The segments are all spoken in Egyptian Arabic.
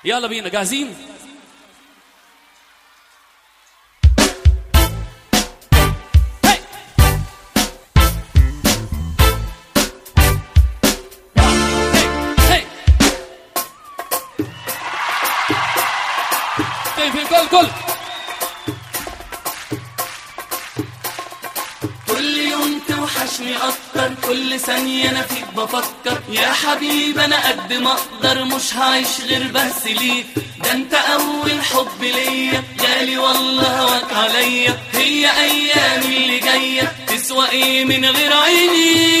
يلا بينا جاهزين هي. هي. هي. فين فين كل كل كل يوم توحشني اكتر كل ثانية انا فيك بفكر يا حبيب انا قد ما اقدر مش هعيش غير بس ليك ده انت اول حب ليا غالي والله هواك عليا هي ايامي اللي جاية تسوى ايه من غير عيني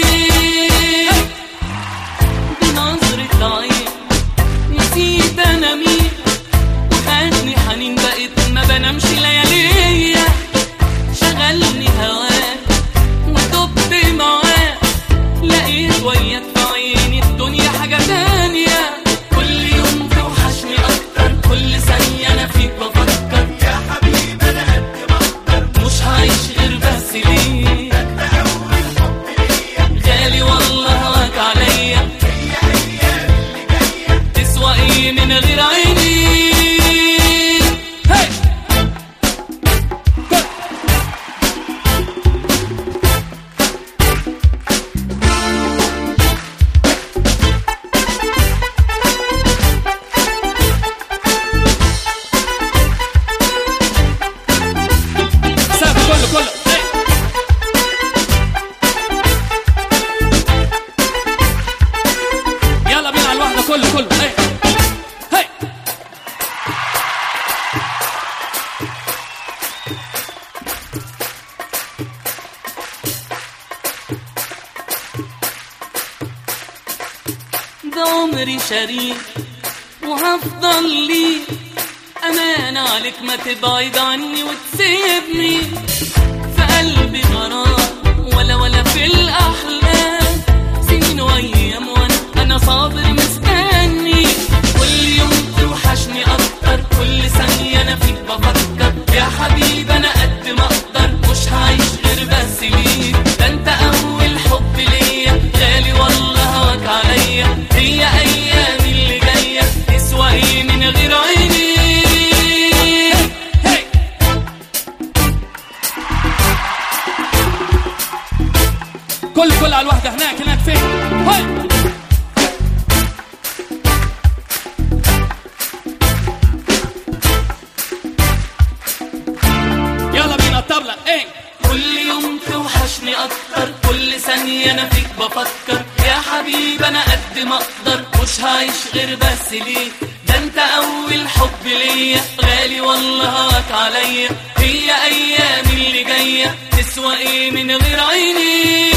بنظرة عين نسيت انا مين وخدني حنين بقيت ما بنامش لياليا شغلني هواك وتبت معاك لقيت وياك في عيني الدنيا حاجة تانية كل يوم توحشني أكتر كل ثانية أنا فيك بفكر يا حبيبي أنا قد ما أقدر مش هعيش غير بس ليك غالي والله هواك عليا تسوى ايه من غير عيني هي. كل. سقف كله كله هي. يلا بينا على الواحدة كله كله هي هي ده عمري شريك وهفضل ليك أمان عليك ما تبعد عني وتسيبني في قلبي غرام ولا ولا في الأحلام سنين وأيام وأنا أنا صابر مستني كل يوم توحشني أكتر كل ثانية أنا فيك بفكر يا حبيبي أنا قد ما أقدر مش هعيش غير بس ليك ده أنت أول حب ليا غالي والله هواك عليا هي أيامي اللي جاية تسوى إيه من غير عيني هي كل كل على الواحدة هناك هناك فين هاي يلا بينا الطبلة ايه كل يوم توحشني اكتر كل ثانية انا فيك بفكر يا حبيبي انا قد ما اقدر مش هعيش غير بس ليك ده انت اول حب ليا غالي والله هواك عليا هي ايامي اللي جاية تسوى ايه من غير عيني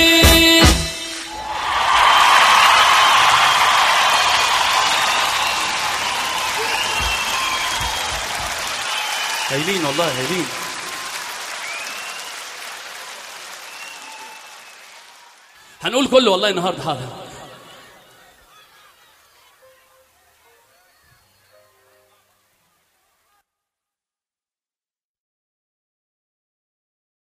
هايلين والله هايلين هنقول كله والله النهارده حاضر